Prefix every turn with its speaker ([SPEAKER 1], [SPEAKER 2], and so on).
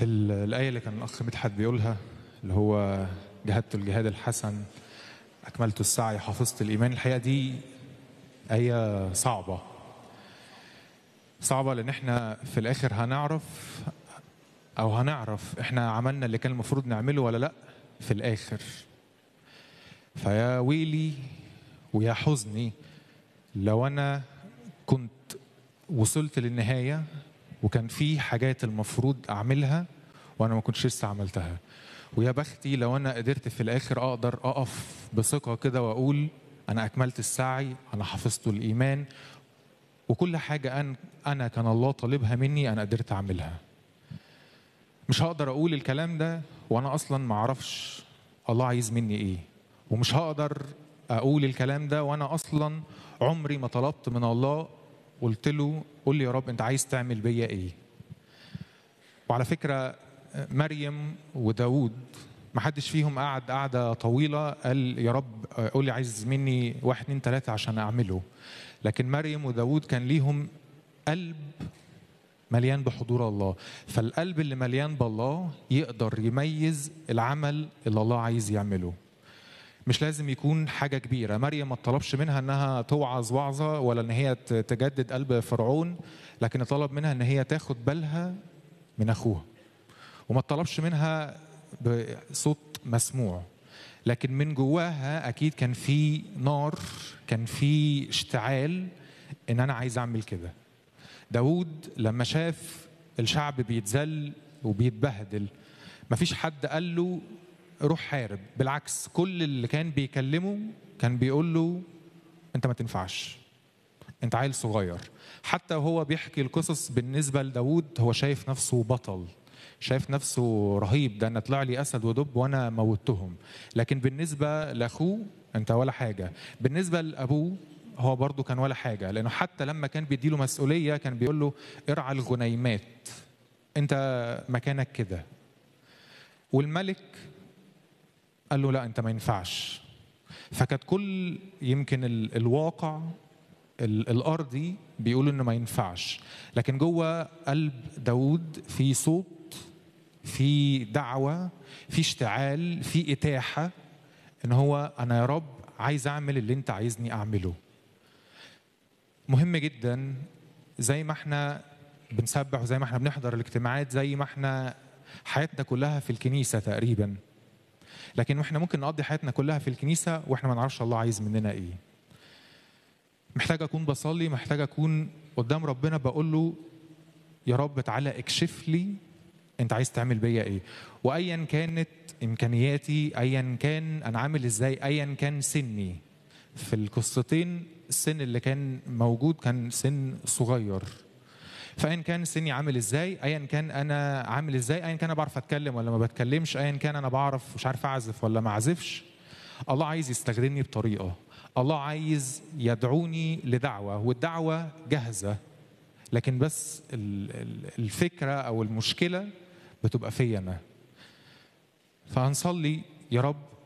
[SPEAKER 1] في ال- الآية اللي كان الأخ مدحت بيقولها اللي هو جهدت الجهاد الحسن أكملت السعي حفظت الإيمان الحقيقة دي آية صعبة صعبة لأن احنا في الآخر هنعرف أو هنعرف احنا عملنا اللي كان المفروض نعمله ولا لأ في الآخر فيا ويلي ويا حزني لو أنا كنت وصلت للنهاية وكان في حاجات المفروض أعملها وأنا ما كنتش لسه عملتها ويا بختي لو أنا قدرت في الآخر أقدر أقف بثقة كده وأقول أنا أكملت السعي أنا حفظت الإيمان وكل حاجة أن أنا كان الله طالبها مني أنا قدرت أعملها مش هقدر أقول الكلام ده وأنا أصلا ما أعرفش الله عايز مني إيه ومش هقدر أقول الكلام ده وأنا أصلا عمري ما طلبت من الله قلت له قول لي يا رب أنت عايز تعمل بيا إيه وعلى فكرة مريم وداود ما حدش فيهم قعد قعدة طويلة قال يا رب قول لي عايز مني واحد اتنين تلاتة عشان أعمله لكن مريم وداود كان ليهم قلب مليان بحضور الله فالقلب اللي مليان بالله يقدر يميز العمل اللي الله عايز يعمله مش لازم يكون حاجة كبيرة مريم ما طلبش منها انها توعظ وعظة ولا ان هي ت- تجدد قلب فرعون لكن طلب منها ان هي تاخد بالها من اخوها وما طلبش منها بصوت مسموع لكن من جواها اكيد كان في نار كان في اشتعال ان انا عايز اعمل كده داود لما شاف الشعب بيتذل وبيتبهدل مفيش حد قال له روح حارب بالعكس كل اللي كان بيكلمه كان بيقول له انت ما تنفعش انت عيل صغير حتى وهو بيحكي القصص بالنسبة لداود هو شايف نفسه بطل شايف نفسه رهيب ده انا طلع لي اسد ودب وانا موتهم لكن بالنسبة لاخوه انت ولا حاجة بالنسبة لابوه هو برضه كان ولا حاجة لانه حتى لما كان بيديله مسؤولية كان بيقول له ارعى الغنيمات انت مكانك كده والملك قال له لا انت ما ينفعش فكانت كل يمكن ال- الواقع ال- الارضي بيقول انه ما ينفعش لكن جوه قلب داود في صوت في دعوه في اشتعال في اتاحه ان هو انا يا رب عايز اعمل اللي انت عايزني اعمله مهم جدا زي ما احنا بنسبح وزي ما احنا بنحضر الاجتماعات زي ما احنا حياتنا كلها في الكنيسه تقريبا لكن احنا ممكن نقضي حياتنا كلها في الكنيسه واحنا ما نعرفش الله عايز مننا ايه محتاج اكون بصلي محتاج اكون قدام ربنا بقول له يا رب تعالى اكشف لي انت عايز تعمل بيا ايه وايا كانت امكانياتي ايا كان انا عامل ازاي ايا كان سني في القصتين السن اللي كان موجود كان سن صغير فايا كان سني عامل ازاي ايا كان انا عامل ازاي ايا كان انا بعرف اتكلم ولا ما بتكلمش ايا كان انا بعرف مش عارف اعزف ولا ما اعزفش الله عايز يستخدمني بطريقه الله عايز يدعوني لدعوه والدعوه جاهزه لكن بس ال- ال- الفكره او المشكله بتبقى فيا انا فهنصلي يا رب